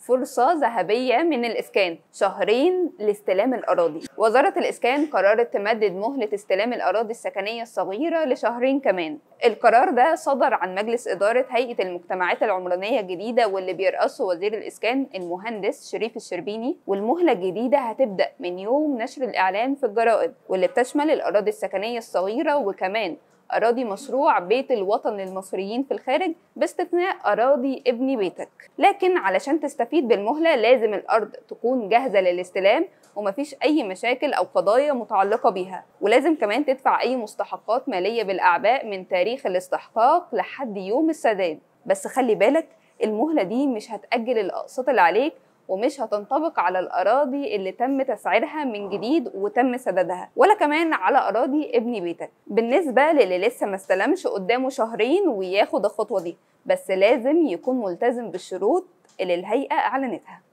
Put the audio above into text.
فرصة ذهبية من الإسكان شهرين لاستلام الأراضي وزارة الإسكان قررت تمدد مهلة استلام الأراضي السكنية الصغيرة لشهرين كمان القرار ده صدر عن مجلس إدارة هيئة المجتمعات العمرانية الجديدة واللي بيرأسه وزير الإسكان المهندس شريف الشربيني والمهلة الجديدة هتبدأ من يوم نشر الإعلان في الجرائد واللي بتشمل الأراضي السكنية الصغيرة وكمان أراضي مشروع بيت الوطن للمصريين في الخارج باستثناء أراضي ابني بيتك لكن علشان تستفيد بالمهلة لازم الأرض تكون جاهزة للاستلام ومفيش أي مشاكل أو قضايا متعلقة بيها ولازم كمان تدفع أي مستحقات مالية بالأعباء من تاريخ الاستحقاق لحد يوم السداد بس خلي بالك المهلة دي مش هتأجل الأقساط اللي عليك ومش هتنطبق على الأراضي اللي تم تسعيرها من جديد وتم سددها ولا كمان على أراضي ابن بيتك بالنسبة للي لسه ما استلمش قدامه شهرين وياخد الخطوة دي بس لازم يكون ملتزم بالشروط اللي الهيئة أعلنتها